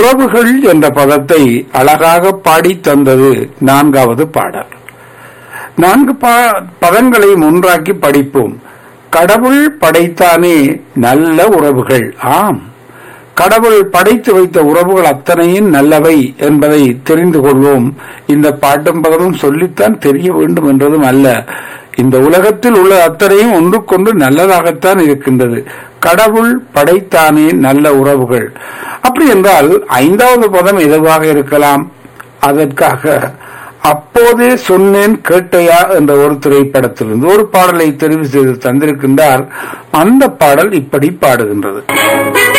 உறவுகள் என்ற பதத்தை அழகாக பாடி தந்தது நான்காவது பாடல் நான்கு பா- பதங்களையும் ஒன்றாக்கி படிப்போம் கடவுள் படைத்தானே நல்ல உறவுகள் ஆம் கடவுள் படைத்து வைத்த உறவுகள் அத்தனையும் நல்லவை என்பதை தெரிந்து கொள்வோம் இந்த பாட்டும் பதமும் சொல்லித்தான் தெரிய வேண்டும் என்றதும் அல்ல இந்த உலகத்தில் உள்ள அத்தனையும் ஒன்றுக்கொன்று நல்லதாகத்தான் இருக்கின்றது கடவுள் படைத்தானே நல்ல உறவுகள் அப்படி என்றால் ஐந்தாவது பதம் எதுவாக இருக்கலாம் அதற்காக அப்போதே சொன்னேன் கேட்டையா என்ற ஒரு திரைப்படத்திலிருந்து ஒரு பாடலை தெரிவு செய்து தந்திருக்கின்றார் அந்த பாடல் இப்படி பாடுகின்றது